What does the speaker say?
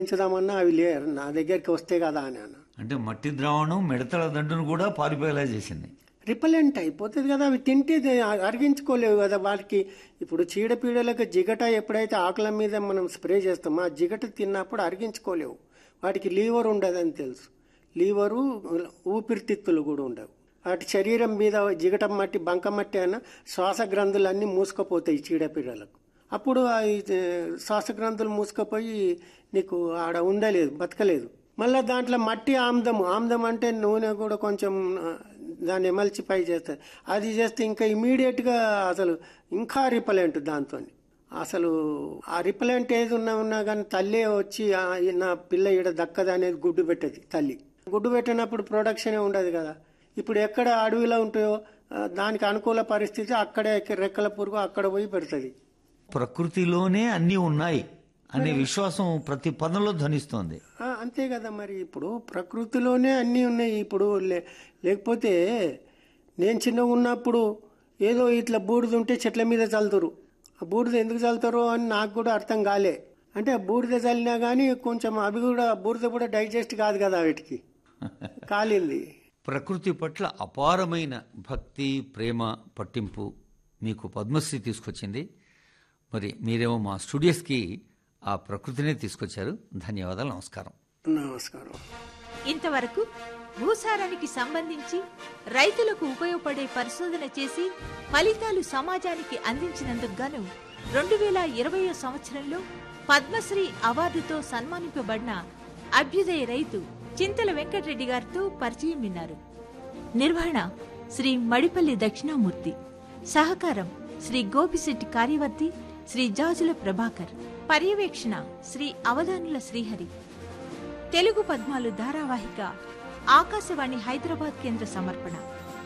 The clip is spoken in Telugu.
పెంచుదామన్నా అవి లేరు నా దగ్గరికి వస్తే కదా అని అన్న అంటే మట్టి ద్రావణం మిడతల దండును కూడా పారిపోయేలా చేసింది రిపలెంట్ అయిపోతుంది కదా అవి తింటే ఇది అరిగించుకోలేవు కదా వాటికి ఇప్పుడు చీడపీడలకు జిగట ఎప్పుడైతే ఆకుల మీద మనం స్ప్రే చేస్తామో ఆ జిగట తిన్నప్పుడు అరిగించుకోలేవు వాటికి లీవర్ ఉండదని తెలుసు లీవరు ఊపిరితిత్తులు కూడా ఉండవు వాటి శరీరం మీద జిగటం మట్టి బంక మట్టి అయినా శ్వాస గ్రంథులన్నీ మూసుకుపోతాయి చీడపీడలకు అప్పుడు ఆ ఈ, ఏ, శ్వాస గ్రంథులు మూసుకుపోయి నీకు ఆడ ఉండలేదు బతకలేదు మళ్ళీ దాంట్లో మట్టి ఆమ్దము ఆమ్దం అంటే నూనె కూడా కొంచెం ఆ, దాన్ని ఎమల్చి పై చేస్తుంది అది చేస్తే ఇంకా ఇమీడియట్గా అసలు ఇంకా రిపలెంట్ దాంతో అసలు ఆ రిపలెంట్ ఏది ఉన్నా ఉన్నా కానీ తల్లే వచ్చి "ఆ, ఈ నా పిల్ల ఈడ దక్కదు అనేది గుడ్డు పెట్టదు తల్లి గుడ్డు పెట్టినప్పుడు ప్రొడక్షనే ఉండదు కదా ఇప్పుడు ఎక్కడ అడవిలో ఉంటాయో ఆ, దానికి అనుకూల పరిస్థితి అక్కడే రెక్కల పురుగు అక్కడ పోయి పెడుతుంది ప్రకృతిలోనే అన్నీ ఉన్నాయి అనే విశ్వాసం ప్రతి పదంలో ధ్వనిస్తోంది ఆ, అంతే కదా మరి ఇప్పుడు ప్రకృతిలోనే అన్నీ ఉన్నాయి ఇప్పుడు లే- లేకపోతే నేను చిన్నగా ఉన్నప్పుడు ఏదో ఇట్లా బూడిద ఉంటే చెట్ల మీద చల్లుతారు ఆ బూడిద ఎందుకు చల్లుతారో అని నాకు కూడా అర్థం కాలే అంటే ఆ బూడిద చల్లినా కానీ కొంచెం అవి కూడా బూడిద కూడా డైజెస్ట్ కాదు కదా వీటికి కాలింది ప్రకృతి పట్ల అపారమైన భక్తి ప్రేమ పట్టింపు మీకు పద్మశ్రీ తీసుకొచ్చింది మరి మీరేమో మా స్టూడియోస్కి ఆ ప్రకృతినే తీసుకొచ్చారు ధన్యవాదాలు నమస్కారం నమస్కారం ఇంతవరకు భూసారానికి సంబంధించి రైతులకు ఉపయోగపడే పరిశోధన చేసి ఫలితాలు సమాజానికి అందించినందుకు గాను రెండు వేల ఇరవయో సంవత్సరంలో పద్మశ్రీ అవార్డుతో సన్మానింపబడిన అభ్యుదయ రైతు చింతల వెంకటరెడ్డి గారితో పరిచయం విన్నారు నిర్వహణ శ్రీ మడిపల్లి దక్షిణామూర్తి సహకారం శ్రీ గోపిశెట్టి కార్యవర్తి శ్రీ జాజుల ప్రభాకర్ పర్యవేక్షణ శ్రీ అవధానుల శ్రీహరి తెలుగు పద్మాలు ధారావాహిక ఆకాశవాణి హైదరాబాద్ కేంద్ర సమర్పణ